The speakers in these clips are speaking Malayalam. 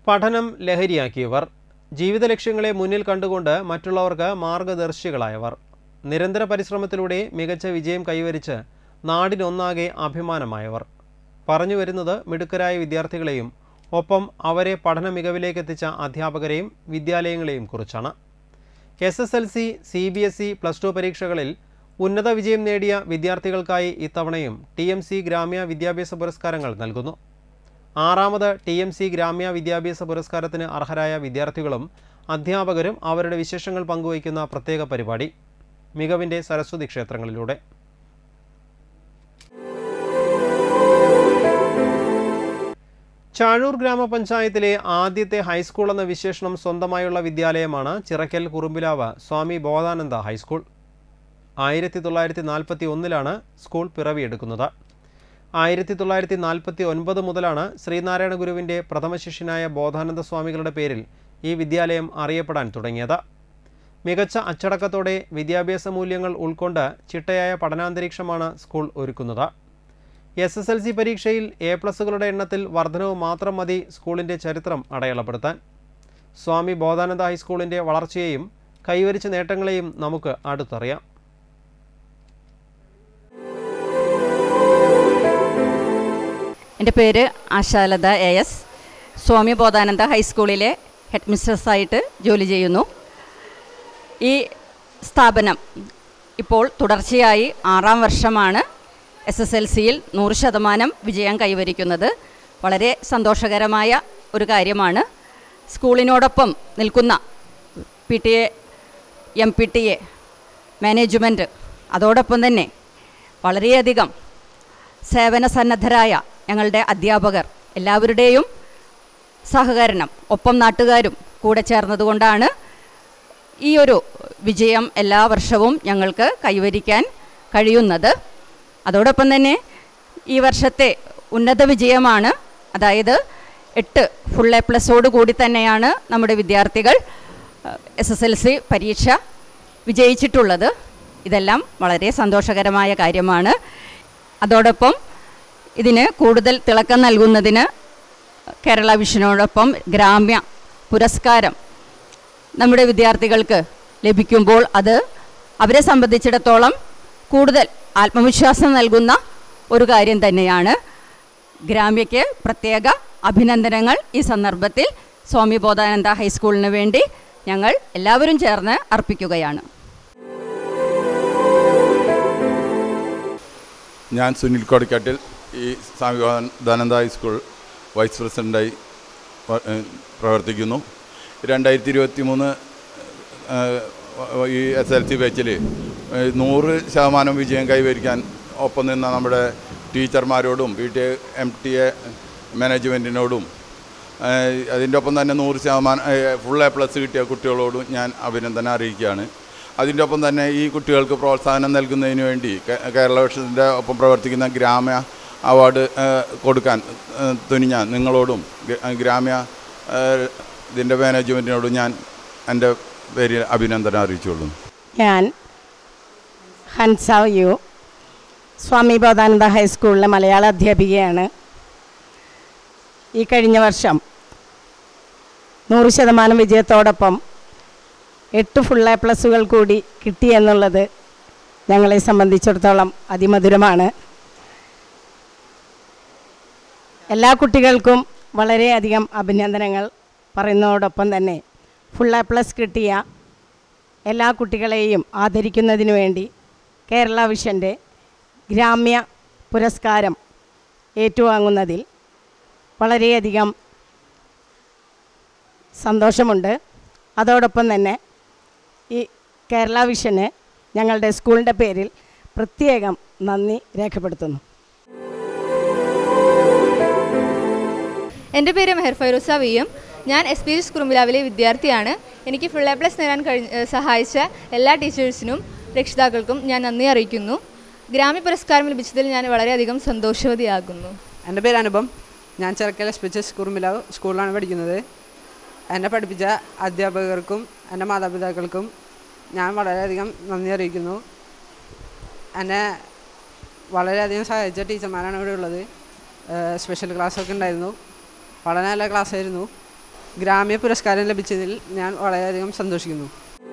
പഠനം ലഹരിയാക്കിയവർ ജീവിത ലക്ഷ്യങ്ങളെ മുന്നിൽ കണ്ടുകൊണ്ട് മറ്റുള്ളവർക്ക് മാർഗദർശികളായവർ നിരന്തര പരിശ്രമത്തിലൂടെ മികച്ച വിജയം കൈവരിച്ച് നാടിനൊന്നാകെ അഭിമാനമായവർ പറഞ്ഞു വരുന്നത് മിടുക്കരായ വിദ്യാർത്ഥികളെയും ഒപ്പം അവരെ പഠന മികവിലേക്കെത്തിച്ച അധ്യാപകരെയും വിദ്യാലയങ്ങളെയും കുറിച്ചാണ് S S L C C B S E plus two പരീക്ഷകളിൽ ഉന്നത വിജയം നേടിയ വിദ്യാർത്ഥികൾക്കായി ഇത്തവണയും ടി എം സി ഗ്രാമ്യ വിദ്യാഭ്യാസ പുരസ്കാരങ്ങൾ നൽകുന്നു ആറാമത് ടി എം സി ഗ്രാമ്യ വിദ്യാഭ്യാസ പുരസ്കാരത്തിന് അർഹരായ വിദ്യാർത്ഥികളും അധ്യാപകരും അവരുടെ വിശേഷങ്ങൾ പങ്കുവയ്ക്കുന്ന പ്രത്യേക പരിപാടി മികവിൻ്റെ സരസ്വതി ക്ഷേത്രങ്ങളിലൂടെ ചാഴൂർ ഗ്രാമപഞ്ചായത്തിലെ ആദ്യത്തെ ഹൈസ്കൂൾ എന്ന വിശേഷണം സ്വന്തമായുള്ള വിദ്യാലയമാണ് ചിറക്കൽ കുറുമ്പിലാവ് സ്വാമി ബോധാനന്ദ ഹൈസ്കൂൾ ആയിരത്തി തൊള്ളായിരത്തി നാൽപ്പത്തി ഒന്നിലാണ് സ്കൂൾ പിറവിയെടുക്കുന്നത് ആയിരത്തി തൊള്ളായിരത്തി നാൽപ്പത്തി ഒൻപത് മുതലാണ് ശ്രീനാരായണ ഗുരുവിൻ്റെ പ്രഥമ ശിഷ്യനായ ബോധാനന്ദ സ്വാമികളുടെ പേരിൽ ഈ വിദ്യാലയം അറിയപ്പെടാൻ തുടങ്ങിയത് മികച്ച അച്ചടക്കത്തോടെ വിദ്യാഭ്യാസ മൂല്യങ്ങൾ ഉൾക്കൊണ്ട് ചിട്ടയായ പഠനാന്തരീക്ഷമാണ് സ്കൂൾ ഒരുക്കുന്നത് എസ് എസ് എൽ സി പരീക്ഷയിൽ എ പ്ലസുകളുടെ എണ്ണത്തിൽ വർധനവ് മാത്രം മതി സ്കൂളിൻ്റെ ചരിത്രം അടയാളപ്പെടുത്താൻ സ്വാമി ബോധാനന്ദ ഹൈസ്കൂളിൻ്റെ വളർച്ചയെയും കൈവരിച്ച നേട്ടങ്ങളെയും നമുക്ക് അടുത്തറിയാം എൻ്റെ പേര് ആശാലത എ എസ് സ്വാമി ബോധാനന്ദ ഹൈസ്കൂളിലെ ഹെഡ് മിസ്ട്രസ്സായിട്ട് ജോലി ചെയ്യുന്നു ഈ സ്ഥാപനം ഇപ്പോൾ തുടർച്ചയായി ആറാം വർഷമാണ് എസ് എസ് എൽ സിയിൽ നൂറ് ശതമാനം വിജയം കൈവരിക്കുന്നത് വളരെ സന്തോഷകരമായ ഒരു കാര്യമാണ് സ്കൂളിനോടൊപ്പം നിൽക്കുന്ന P T A M P T A management അതോടൊപ്പം തന്നെ വളരെയധികം സേവന സന്നദ്ധരായ ഞങ്ങളുടെ അധ്യാപകർ എല്ലാവരുടെയും സഹകരണം ഒപ്പം നാട്ടുകാരും കൂടെ ചേർന്നതുകൊണ്ടാണ് ഈ ഒരു വിജയം എല്ലാ വർഷവും ഞങ്ങൾക്ക് കൈവരിക്കാൻ കഴിയുന്നത് അതോടൊപ്പം തന്നെ ഈ വർഷത്തെ ഉന്നത വിജയമാണ് അതായത് എട്ട് ഫുൾ എ പ്ലസോട് കൂടി തന്നെയാണ് നമ്മുടെ വിദ്യാർത്ഥികൾ എസ് എസ് എൽ സി പരീക്ഷ വിജയിച്ചിട്ടുള്ളത് ഇതെല്ലാം വളരെ സന്തോഷകരമായ കാര്യമാണ് അതോടൊപ്പം ഇതിന് കൂടുതൽ തിളക്കം നൽകുന്നതിന് കേരള വിഷനോടൊപ്പം ഗ്രാമ്യ പുരസ്കാരം നമ്മുടെ വിദ്യാർത്ഥികൾക്ക് ലഭിക്കുമ്പോൾ അത് അവരെ സംബന്ധിച്ചിടത്തോളം കൂടുതൽ ആത്മവിശ്വാസം നൽകുന്ന ഒരു കാര്യം തന്നെയാണ് ഗ്രാമ്യയ്ക്ക് പ്രത്യേക അഭിനന്ദനങ്ങൾ ഈ സന്ദർഭത്തിൽ സ്വാമി ബോധാനന്ദ ഹൈസ്കൂളിന് വേണ്ടി ഞങ്ങൾ എല്ലാവരും ചേർന്ന് അർപ്പിക്കുകയാണ് ഞാൻ സുനിൽ കോടിക്കാട്ടിൽ ഈ സ്വാമി ദാനന്ദ ഹൈസ്കൂൾ വൈസ് പ്രസിഡൻ്റായി വ- ഏഹ് പ്രവർത്തിക്കുന്നു രണ്ടായിരത്തി ഇരുപത്തി മൂന്ന് ഈ എസ് എൽ സി ബാച്ചിൽ നൂറ് ശതമാനം വിജയം കൈവരിക്കാൻ ഒപ്പം നിന്ന നമ്മുടെ ടീച്ചർമാരോടും P T A M T A മാനേജ്മെൻറ്റിനോടും അതിൻ്റെ ഒപ്പം തന്നെ നൂറ് ശതമാനം ഫുൾ എ പ്ലസ് കിട്ടിയ കുട്ടികളോടും ഞാൻ അഭിനന്ദനം അറിയിക്കുകയാണ് അതിൻ്റെ ഒപ്പം തന്നെ ഈ കുട്ടികൾക്ക് പ്രോത്സാഹനം നൽകുന്നതിന് വേണ്ടി കേ- കേരള വിഷത്തിൻ്റെ ഒപ്പം പ്രവർത്തിക്കുന്ന ഗ്രാമ്യ അവാർഡ് ഏഹ്, കൊടുക്കാൻ ഏഹ്, തുനിഞ്ഞ നിങ്ങളോടും ഗ്ര- ഗ്രാമ്യ ഏഹ്, ഇതിൻ്റെ മാനേജ്മെൻറ്റിനോടും ഞാൻ എൻ്റെ പേരിൽ അഭിനന്ദനം അറിയിച്ചുകൊള്ളുന്നു ഞാൻ ഹൻസ യു സ്വാമി ബോധാനന്ദ ഹൈസ്കൂളിലെ മലയാള അധ്യാപികയാണ് ഈ കഴിഞ്ഞ വർഷം നൂറ് ശതമാനം വിജയത്തോടൊപ്പം എട്ട് ഫുൾ എ പ്ലസുകൾ കൂടി കിട്ടി എന്നുള്ളത് ഞങ്ങളെ സംബന്ധിച്ചിടത്തോളം അതിമധുരമാണ് എല്ലാ കുട്ടികൾക്കും വളരെയധികം അഭിനന്ദനങ്ങൾ പറയുന്നതോടൊപ്പം തന്നെ ഫുൾ എ പ്ലസ് കിട്ടിയ എല്ലാ കുട്ടികളെയും ആദരിക്കുന്നതിനു വേണ്ടി കേരള വിഷൻ്റെ ഗ്രാമ്യ പുരസ്കാരം ഏറ്റുവാങ്ങുന്നതിൽ വളരെയധികം സന്തോഷമുണ്ട് അതോടൊപ്പം തന്നെ ഈ കേരള വിഷന് ഞങ്ങളുടെ സ്കൂളിൻ്റെ പേരിൽ പ്രത്യേകം നന്ദി രേഖപ്പെടുത്തുന്നു എൻ്റെ പേര് മെഹർ ഫൈറൂസ വി എം ഞാൻ എസ് പി എസ് കുറുമ്പിലാവിലെ വിദ്യാർത്ഥിയാണ് എനിക്ക് ഫുൾ എ പ്ലസ് നേടാൻ കഴിഞ്ഞ ഏഹ് സഹായിച്ച എല്ലാ ടീച്ചേഴ്സിനും രക്ഷിതാക്കൾക്കും ഞാൻ നന്ദി അറിയിക്കുന്നു ഗ്രാമ്യ പുരസ്കാരം ലഭിച്ചതിൽ ഞാൻ വളരെയധികം സന്തോഷവതിയാകുന്നു എൻ്റെ പേര് അനുപം ഞാൻ Cherukkal S P H Kurumbilavu സ്കൂളിലാണ് പഠിക്കുന്നത് എന്നെ പഠിപ്പിച്ച അധ്യാപകർക്കും എൻ്റെ മാതാപിതാക്കൾക്കും ഞാൻ വളരെയധികം നന്ദി അറിയിക്കുന്നു എന്നെ വളരെയധികം സഹായിച്ച ടീച്ചർമാരാണ് ഇവിടെ ഉള്ളത് സ്പെഷ്യൽ ക്ലാസ്സൊക്കെ ഉണ്ടായിരുന്നു വളരെ നല്ല ക്ലാസ്സായിരുന്നു ഗ്രാമ്യ പുരസ്കാരം ലഭിച്ചതിൽ ഞാൻ വളരെയധികം സന്തോഷിക്കുന്നു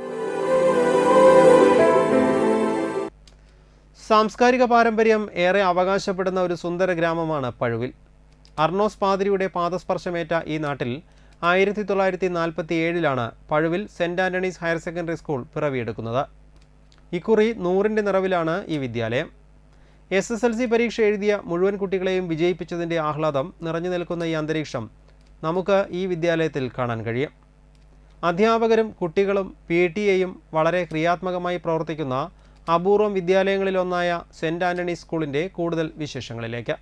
സാംസ്കാരിക പാരമ്പര്യം ഏറെ അവകാശപ്പെടുന്ന ഒരു സുന്ദര ഗ്രാമമാണ് പഴുവിൽ അർണോസ് പാതിരിയുടെ പാദസ്പർശമേറ്റ ഈ നാട്ടിൽ ആയിരത്തി തൊള്ളായിരത്തി നാൽപ്പത്തി ഏഴിലാണ് Pazhuvil Saint Anthony's higher secondary school പിറവിയെടുക്കുന്നത് ഇക്കുറി നൂറിൻ്റെ നിറവിലാണ് ഈ വിദ്യാലയം എസ് എസ് എൽ സി പരീക്ഷ എഴുതിയ മുഴുവൻ കുട്ടികളെയും വിജയിപ്പിച്ചതിൻ്റെ ആഹ്ലാദം നിറഞ്ഞു നിൽക്കുന്ന ഈ അന്തരീക്ഷം നമുക്ക് ഈ വിദ്യാലയത്തിൽ കാണാൻ കഴിയും അധ്യാപകരും കുട്ടികളും പി ടി എയും വളരെ ക്രിയാത്മകമായി പ്രവർത്തിക്കുന്ന അപൂർവം വിദ്യാലയങ്ങളിലൊന്നായ സെൻറ് ആൻ്റണീസ് സ്കൂളിൻ്റെ കൂടുതൽ വിശേഷങ്ങളിലേക്ക്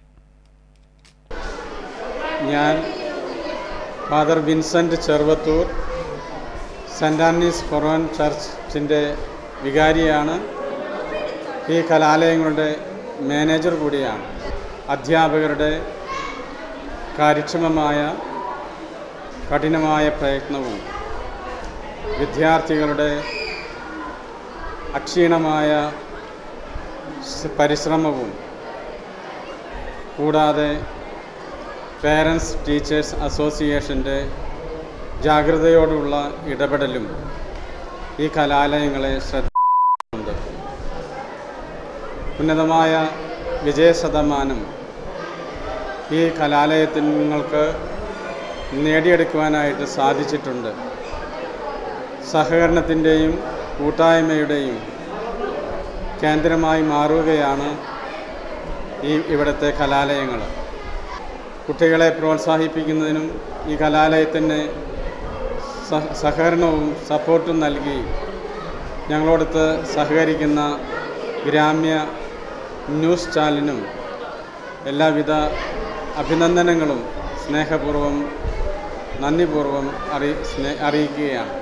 ഞാൻ father Vincent Cheruvathur Saint Anthony's forane ചർച്ചിൻ്റെ വികാരിയാണ് ഈ കലാലയങ്ങളുടെ മാനേജർ കൂടിയാണ് അധ്യാപകരുടെ കാര്യക്ഷമമായ കഠിനമായ പ്രയത്നവും വിദ്യാർത്ഥികളുടെ അക്ഷീണമായ സ് പരിശ്രമവും കൂടാതെ പേരൻസ് ടീച്ചേഴ്സ് അസോസിയേഷൻ്റെ ജാഗ്രതയോടുള്ള ഇടപെടലും ഈ കലാലയങ്ങളെ ശ്രദ്ധയുണ്ട് ഉന്നതമായ വിജയശതമാനം ഈ കലാലയത്തിങ്ങൾക്ക് നേടിയെടുക്കുവാനായിട്ട് സാധിച്ചിട്ടുണ്ട് സഹകരണത്തിൻ്റെയും കൂട്ടായ്മയുടെയും കേന്ദ്രമായി മാറുകയാണ് ഈ ഇവിടുത്തെ കലാലയങ്ങൾ കുട്ടികളെ പ്രോത്സാഹിപ്പിക്കുന്നതിനും ഈ കലാലയത്തിന് സഹ സഹകരണവും സപ്പോർട്ടും നൽകി ഞങ്ങളോടൊത്ത് സഹകരിക്കുന്ന ഗ്രാമ്യ ന്യൂസ് ചാനലിനും എല്ലാവിധ അഭിനന്ദനങ്ങളും സ്നേഹപൂർവ്വം നന്ദിപൂർവ്വം അറി സ്നേ അറിയിക്കുകയാണ്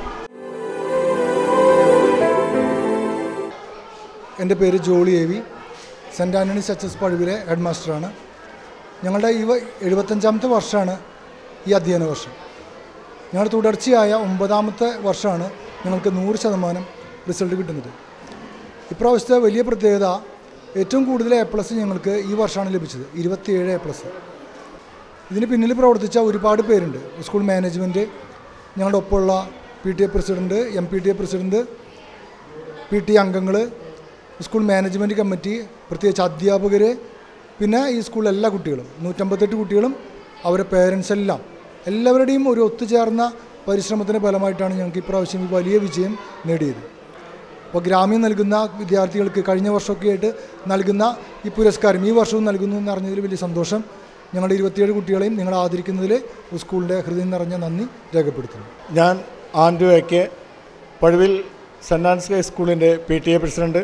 എൻ്റെ പേര് Jolly A V Saint Anthony's H S പഴുവിലെ ഹെഡ് മാസ്റ്ററാണ് ഞങ്ങളുടെ ഈ വ- എഴുപത്തഞ്ചാമത്തെ വർഷമാണ് ഈ അധ്യയന വർഷം ഞങ്ങളുടെ തുടർച്ചയായ ഒമ്പതാമത്തെ വർഷമാണ് ഞങ്ങൾക്ക് നൂറ് ശതമാനം റിസൾട്ട് കിട്ടുന്നത് ഇപ്രാവശ്യത്തെ വലിയ പ്രത്യേകത ഏറ്റവും കൂടുതൽ എ പ്ലസ് ഞങ്ങൾക്ക് ഈ വർഷമാണ് ലഭിച്ചത് ഇരുപത്തിയേഴ് എ പ്ലസ് ഇതിന് പിന്നിൽ പ്രവർത്തിച്ച ഒരുപാട് പേരുണ്ട് സ്കൂൾ മാനേജ്മെൻറ്റ് ഞങ്ങളുടെ ഒപ്പമുള്ള P T A president M P T A president P T അംഗങ്ങൾ സ്കൂൾ മാനേജ്മെൻറ്റ് കമ്മിറ്റി പ്രത്യേകിച്ച് അധ്യാപകർ പിന്നെ ഈ സ്കൂളിലെ എല്ലാ കുട്ടികളും നൂറ്റമ്പത്തെട്ട് കുട്ടികളും അവരുടെ പേരൻസ് എല്ലാം എല്ലാവരുടെയും ഒരു ഒത്തുചേർന്ന പരിശ്രമത്തിൻ്റെ ഫലമായിട്ടാണ് ഞങ്ങൾക്ക് ഇപ്രാവശ്യം ഈ വലിയ വിജയം നേടിയത് അപ്പോൾ ഗ്രാമീൺ നൽകുന്ന വിദ്യാർത്ഥികൾക്ക് കഴിഞ്ഞ വർഷമൊക്കെ ആയിട്ട് നൽകുന്ന ഈ പുരസ്കാരം ഈ വർഷവും നൽകുന്നു എന്ന് അറിഞ്ഞതിൽ വലിയ സന്തോഷം ഞങ്ങളുടെ ഇരുപത്തിയേഴ് കുട്ടികളെയും നിങ്ങൾ ആദരിക്കുന്നതിൽ സ്കൂളിൻ്റെ ഹൃദയം നിറഞ്ഞ നന്ദി രേഖപ്പെടുത്തുന്നു ഞാൻ Andrew A K Pazhuvil Saint Ann's ഹൈസ്കൂളിൻ്റെ പി ടി എ പ്രസിഡൻറ്റ്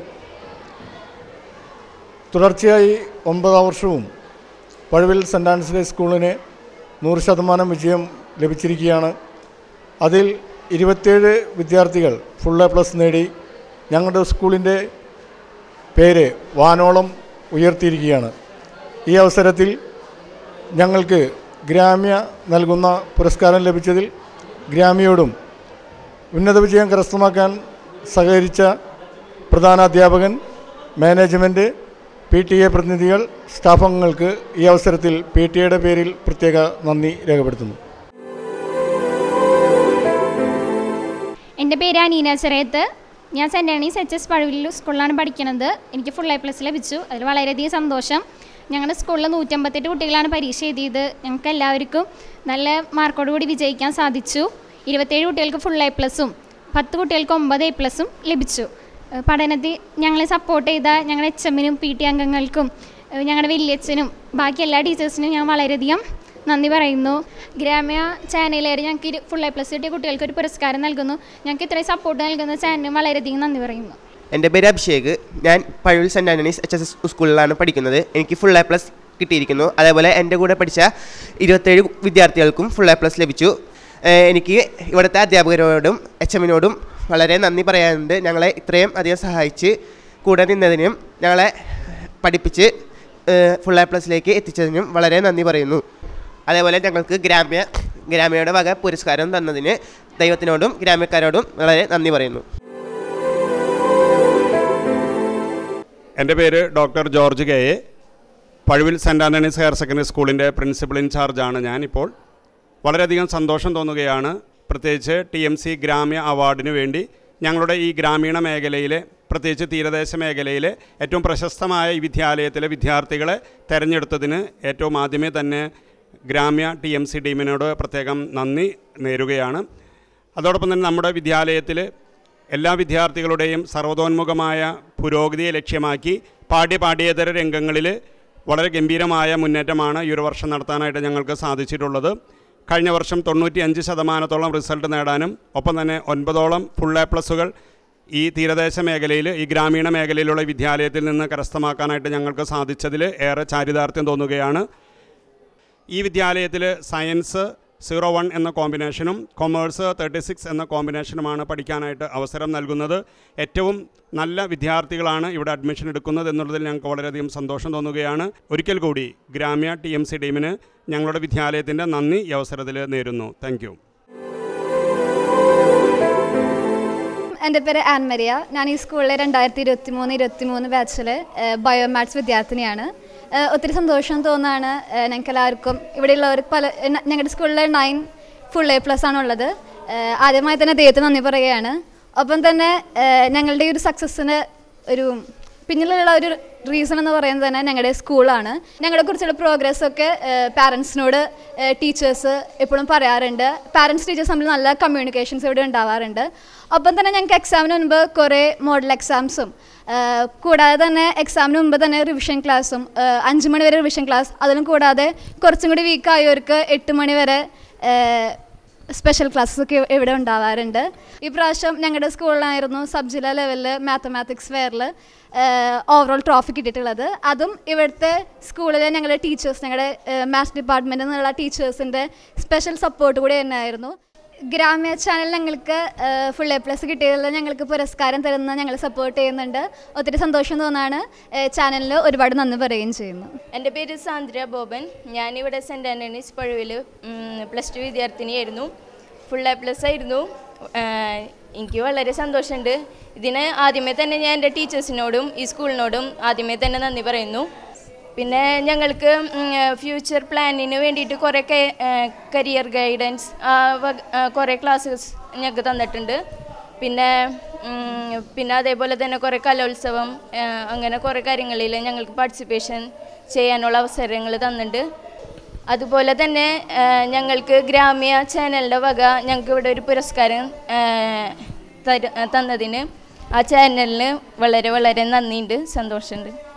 തുടർച്ചയായി ഒമ്പതാം വർഷവും പഴുവിൽ സെൻറ് ആൻസ് ഹൈസ്കൂളിന് നൂറ് ശതമാനം വിജയം ലഭിച്ചിരിക്കുകയാണ് അതിൽ ഇരുപത്തേഴ് വിദ്യാർത്ഥികൾ ഫുൾ എ പ്ലസ് നേടി ഞങ്ങളുടെ സ്കൂളിൻ്റെ പേര് വാനോളം ഉയർത്തിയിരിക്കുകയാണ് ഈ അവസരത്തിൽ ഞങ്ങൾക്ക് ഗ്രാമ്യ നൽകുന്ന പുരസ്കാരം ലഭിച്ചതിൽ ഗ്രാമ്യയോടും ഉന്നത വിജയം കരസ്ഥമാക്കാൻ സഹകരിച്ച പ്രധാന അധ്യാപകൻ മാനേജ്മെൻറ്റ് പി ടി എ പ്രതിനിധികൾ സ്റ്റാഫ് അംഗങ്ങൾക്ക് ഈ അവസരത്തിൽ പി ടി എയുടെ പേരിൽ പ്രത്യേക നന്ദി രേഖപ്പെടുത്തുന്നു എൻ്റെ പേര് അനീന ചെറിയത്ത് ഞാൻ Saint Ann's H S Pazhuvil സ്കൂളിലാണ് പഠിക്കുന്നത് എനിക്ക് ഫുൾ എ പ്ലസ് ലഭിച്ചു അതിൽ വളരെയധികം സന്തോഷം ഞങ്ങളുടെ സ്കൂളിൽ നൂറ്റമ്പത്തെട്ട് കുട്ടികളാണ് പരീക്ഷ എഴുതിയത് ഞങ്ങൾക്ക് എല്ലാവർക്കും നല്ല മാർക്കോടുകൂടി വിജയിക്കാൻ സാധിച്ചു ഇരുപത്തേഴ് കുട്ടികൾക്ക് ഫുൾ എ പ്ലസും പത്ത് കുട്ടികൾക്ക് ഒമ്പത് എ പ്ലസും ലഭിച്ചു ഏഹ് പഠനത്തിൽ ഞങ്ങളെ സപ്പോർട്ട് ചെയ്ത ഞങ്ങളുടെ എച്ച് എമ്മിനും പി ടി അംഗങ്ങൾക്കും ഏഹ് ഞങ്ങളുടെ വലിയച്ഛനും ബാക്കി എല്ലാ ടീച്ചേഴ്സിനും ഞാൻ വളരെയധികം നന്ദി പറയുന്നു ഗ്രാമ്യ ചാനലുകാർ ഞങ്ങൾക്ക് ഇരു- ഫുൾ എ പ്ലസ് കിട്ടിയ കുട്ടികൾക്ക് ഒരു പുരസ്കാരം നൽകുന്നു ഞങ്ങൾക്ക് ഇത്രയും സപ്പോർട്ട് നൽകുന്ന ചാനലിനും വളരെയധികം നന്ദി പറയുന്നു എൻ്റെ പേര് അഭിഷേക് ഞാൻ Pazhoor Saint Anthony's H S S സ്കൂളിലാണ് പഠിക്കുന്നത് എനിക്ക് ഫുൾ എ പ്ലസ് കിട്ടിയിരിക്കുന്നു അതേപോലെ എൻ്റെ കൂടെ പഠിച്ച ഇരുപത്തേഴ് വിദ്യാർത്ഥികൾക്കും ഫുൾ എ പ്ലസ് ലഭിച്ചു ഏഹ് എനിക്ക് ഇവിടുത്തെ അധ്യാപകരോടും എച്ച് എമ്മിനോടും വളരെ നന്ദി പറയാനുണ്ട് ഞങ്ങളെ ഇത്രയും അധികം സഹായിച്ച് കൂടെ നിന്നതിനും ഞങ്ങളെ പഠിപ്പിച്ച് ഫുൾ എ പ്ലസിലേക്ക് എത്തിച്ചതിനും വളരെ നന്ദി പറയുന്നു അതേപോലെ ഞങ്ങൾക്ക് ഗ്രാമ്യ ഗ്രാമ്യയുടെ വക പുരസ്കാരം തന്നതിന് ദൈവത്തിനോടും ഗ്രാമ്യക്കാരോടും വളരെ നന്ദി പറയുന്നു എൻ്റെ പേര് doctor George K A Pazhuvil Saint Anthony's higher secondary സ്കൂളിൻ്റെ പ്രിൻസിപ്പൽ ഇൻചാർജാണ് ഞാനിപ്പോൾ വളരെയധികം സന്തോഷം തോന്നുകയാണ് പ്രത്യേകിച്ച് ടി എം സി ഗ്രാമ്യ അവാർഡിന് വേണ്ടി ഞങ്ങളുടെ ഈ ഗ്രാമീണ മേഖലയിലെ പ്രത്യേകിച്ച് തീരദേശ മേഖലയിലെ ഏറ്റവും പ്രശസ്തമായ ഈ വിദ്യാലയത്തിലെ വിദ്യാർത്ഥികളെ തിരഞ്ഞെടുത്തതിന് ഏറ്റവും ആദ്യമേ തന്നെ ഗ്രാമ്യ ടി എം സി ടീമിനോട് പ്രത്യേകം നന്ദി നേരുകയാണ് അതോടൊപ്പം തന്നെ നമ്മുടെ വിദ്യാലയത്തിൽ എല്ലാ വിദ്യാർത്ഥികളുടെയും സർവ്വതോന്മുഖമായ പുരോഗതിയെ ലക്ഷ്യമാക്കി പാഠ്യ പാഠ്യേതര രംഗങ്ങളിൽ വളരെ ഗംഭീരമായ മുന്നേറ്റമാണ് ഈ ഒരു വർഷം നടത്താനായിട്ട് ഞങ്ങൾക്ക് സാധിച്ചിട്ടുള്ളത് കഴിഞ്ഞ വർഷം തൊണ്ണൂറ്റി അഞ്ച് ശതമാനത്തോളം റിസൾട്ട് നേടാനും ഒപ്പം തന്നെ ഒൻപതോളം ഫുൾ എ പ്ലസുകൾ ഈ തീരദേശ മേഖലയിൽ ഈ ഗ്രാമീണ മേഖലയിലുള്ള വിദ്യാലയത്തിൽ നിന്ന് കരസ്ഥമാക്കാനായിട്ട് ഞങ്ങൾക്ക് സാധിച്ചതിൽ ഏറെ ചാരിതാർത്ഥ്യം തോന്നുകയാണ് ഈ വിദ്യാലയത്തിൽ സയൻസ് സീറോ വൺ എന്ന കോമ്പിനേഷനും കൊമേഴ്സ് തേർട്ടി സിക്സ് എന്ന കോമ്പിനേഷനുമാണ് പഠിക്കാനായിട്ട് അവസരം നൽകുന്നത് ഏറ്റവും നല്ല വിദ്യാർത്ഥികളാണ് ഇവിടെ അഡ്മിഷൻ എടുക്കുന്നത് എന്നുള്ളതിൽ ഞങ്ങൾക്ക് വളരെയധികം സന്തോഷം തോന്നുകയാണ് ഒരിക്കൽ കൂടി ഗ്രാമ്യ ടി എം സി ടീമിന് ഞങ്ങളുടെ വിദ്യാലയത്തിൻ്റെ നന്ദി ഈ അവസരത്തിൽ നേരുന്നു താങ്ക് യു എൻ്റെ പേര് ആൻ മരിയ ഞാൻ ഈ സ്കൂളിലെ രണ്ടായിരത്തി ഇരുപത്തി മൂന്ന് ഇരുപത്തി മൂന്ന് ബാച്ചിൽ ബയോമാത്സ് വിദ്യാർത്ഥിനിയാണ് ഏഹ് ഒത്തിരി സന്തോഷം തോന്നാണ് ഞങ്ങൾക്ക് എല്ലാവർക്കും ഇവിടെയുള്ളവർക്ക് പല ന- ഞങ്ങളുടെ സ്കൂളിൽ നയൻ ഫുൾ എ പ്ലസ് ആണുള്ളത് ഏഹ് ആദ്യമായി തന്നെ ദൈവത്തിന് നന്ദി പറയുകയാണ് ഒപ്പം തന്നെ ഏഹ് ഞങ്ങളുടെ ഈ ഒരു സക്സസ്സിന് ഒരു പിന്നിലുള്ള ഒരു റീസൺ എന്ന് പറയുന്നത് തന്നെ ഞങ്ങളുടെ സ്കൂളാണ് ഞങ്ങളെ കുറിച്ചുള്ള പ്രോഗ്രസ് ഒക്കെ പാരൻസിനോട് ടീച്ചേഴ്സ് എപ്പോഴും പറയാറുണ്ട് പാരൻസ് ടീച്ചേഴ്സ് തമ്മിൽ നല്ല കമ്മ്യൂണിക്കേഷൻസ് ഇവിടെ ഉണ്ടാവാറുണ്ട് ഒപ്പം തന്നെ ഞങ്ങൾക്ക് എക്സാമിന് മുൻപ് കുറേ മോഡൽ എക്സാംസും കൂടാതെ തന്നെ എക്സാമിന് മുമ്പ് തന്നെ റിവിഷൻ ക്ലാസ്സും അഞ്ച് മണി വരെ റിവിഷൻ ക്ലാസ് അതിലും കൂടാതെ കുറച്ചും കൂടി വീക്കായവർക്ക് എട്ട് മണി വരെ സ്പെഷ്യൽ ക്ലാസ്സസ് ഒക്കെ ഇവിടെ ഉണ്ടാവാറുണ്ട് ഈ പ്രാവശ്യം ഞങ്ങളുടെ സ്കൂളിലായിരുന്നു സബ് ജില്ലാ ലെവലിൽ മാത്തമാറ്റിക്സ് ഫെയറിൽ ഓവറോൾ ട്രോഫി കിട്ടിയിട്ടുള്ളത് അതും ഇവിടുത്തെ സ്കൂളിലെ ഞങ്ങളുടെ ടീച്ചേഴ്സ് ഞങ്ങളുടെ മാത്സ് ഡിപ്പാർട്ട്മെൻറ്റിൽ നിന്നുള്ള ടീച്ചേഴ്സിൻ്റെ സ്പെഷ്യൽ സപ്പോർട്ട് കൂടി തന്നെയായിരുന്നു ഗ്രാമ്യ ചാനൽ ഞങ്ങൾക്ക് ഫുൾ എ പ്ലസ് കിട്ടിയതിൽ ഞങ്ങൾക്ക് പുരസ്കാരം തരുന്ന ഞങ്ങൾ സപ്പോർട്ട് ചെയ്യുന്നുണ്ട് ഒത്തിരി സന്തോഷം തോന്നാണ് ചാനലിൽ ഒരുപാട് നന്ദി പറയുകയും ചെയ്യുന്നു എൻ്റെ പേര് സാന്ദ്ര ബോബൻ ഞാനിവിടെ Saint Anthony's Pazhuvil plus two വിദ്യാർത്ഥിനിയായിരുന്നു ഫുൾ എ പ്ലസ് ആയിരുന്നു ഏഹ് എനിക്ക് വളരെ സന്തോഷമുണ്ട് ഇതിന് ആദ്യമേ തന്നെ ഞാൻ എൻ്റെ ടീച്ചേഴ്സിനോടും ഈ സ്കൂളിനോടും ആദ്യമേ തന്നെ നന്ദി പറയുന്നു പിന്നെ ഞങ്ങൾക്ക് ഫ്യൂച്ചർ പ്ലാനിന് വേണ്ടിയിട്ട് കുറേ കരിയർ ഗൈഡൻസ് കുറേ ക്ലാസ്സസ് ഞങ്ങൾക്ക് തന്നിട്ടുണ്ട് പിന്നെ ഉം, പിന്നെ അതേപോലെ തന്നെ കുറേ കലോത്സവം ആ, അങ്ങനെ കുറേ കാര്യങ്ങളിൽ ഞങ്ങൾക്ക് പാർട്ടിസിപ്പേഷൻ ചെയ്യാനുള്ള അവസരങ്ങൾ തന്നിട്ടുണ്ട് അതുപോലെ തന്നെ ആ, ഞങ്ങൾക്ക് ഗ്രാമ്യ ചാനലിൻ്റെ വക ഞങ്ങൾക്ക് ഇവിടെ ഒരു പുരസ്കാരം ആ, തര തന്നതിന് ആ ചാനലിന് വളരെ വളരെ നന്ദിയുണ്ട് സന്തോഷമുണ്ട്